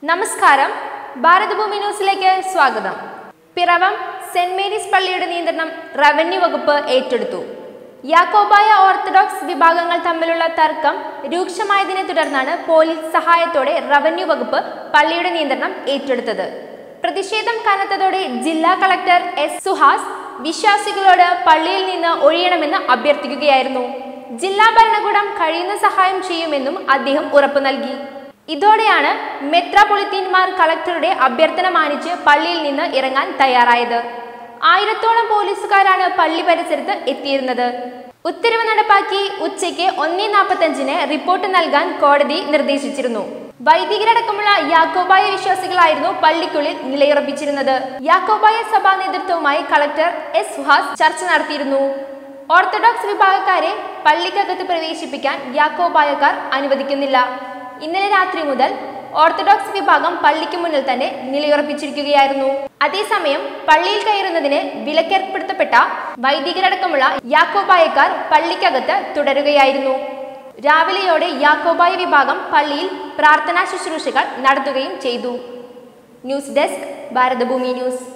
നമസ്കാരം ഭാരതഭൂമി ന്യൂസിലേക്ക് സ്വാഗതം പിറവം സെന്റ് മേരീസ് പള്ളിയുടെ നിയന്ത്രണം റവന്യൂ വകുപ്പ് ഏറ്റെടുത്തു യാക്കോബായ ഓർത്തഡോക്സ് വിഭാഗങ്ങൾ തമ്മിലുള്ള തർക്കം രൂക്ഷമായതിനെ തുടർന്നാണ് പോലീസ് സഹായത്തോടെ റവന്യൂ വകുപ്പ് പള്ളിയുടെ നിയന്ത്രണം ഏറ്റെടുത്തത് പ്രതിഷേധം കനത്തതോടെ ജില്ലാ കളക്ടർ എസ് സുഹാസ് വിശ്വാസികളോട് പള്ളിയിൽ നിന്ന് ഒഴിയണമെന്ന് അഭ്യർത്ഥിക്കുകയായിരുന്നു ജില്ലാ ഭരണകൂടം കഴിയുന്ന സഹായം ചെയ്യുമെന്നും അദ്ദേഹം ഉറപ്പു നൽകി ഇതോടെയാണ് മെത്രാപൊളിത്തീൻമാർ കളക്ടറുടെ അഭ്യർത്ഥന മാനിച്ച് പള്ളിയിൽ നിന്ന് ഇറങ്ങാൻ തയ്യാറായത് ആയിരത്തോളം പോലീസുകാരാണ് പള്ളി പരിസരത്ത് എത്തിയിരുന്നത് ഉത്തരവ് നടപ്പാക്കി ഉച്ചയ്ക്ക് ഒന്നേ നാൽപ്പത്തഞ്ചിന് റിപ്പോർട്ട് നൽകാൻ കോടതി നിർദ്ദേശിച്ചിരുന്നു വൈദികരടക്കമുള്ള യാക്കോബായ വിശ്വാസികളായിരുന്നു പള്ളിക്കുള്ളിൽ നിലയുറപ്പിച്ചിരുന്നത് യാക്കോബായ സഭാ നേതൃത്വവുമായി കളക്ടർ എസ് സുഹാസ് ചർച്ച നടത്തിയിരുന്നു ഓർത്തഡോക്സ് വിഭാഗക്കാരെ പള്ളിക്കകത്ത് പ്രവേശിപ്പിക്കാൻ യാക്കോബായക്കാർ അനുവദിക്കുന്നില്ല ഇന്നലെ രാത്രി മുതൽ ഓർത്തഡോക്സ് വിഭാഗം പള്ളിക്ക് മുന്നിൽ തന്നെ നിലയുറപ്പിച്ചിരിക്കുകയായിരുന്നു അതേസമയം പള്ളിയിൽ കയറുന്നതിന് വിലക്കേർപ്പെടുത്തപ്പെട്ട വൈദികരടക്കമുള്ള യാക്കോബായക്കാർ പള്ളിക്കകത്ത് തുടരുകയായിരുന്നു രാവിലെയോടെ യാക്കോബായ വിഭാഗം പള്ളിയിൽ പ്രാർത്ഥനാ ശുശ്രൂഷകൾ നടത്തുകയും ചെയ്തു ന്യൂസ് ഡെസ്ക് ഭാരതഭൂമി ന്യൂസ്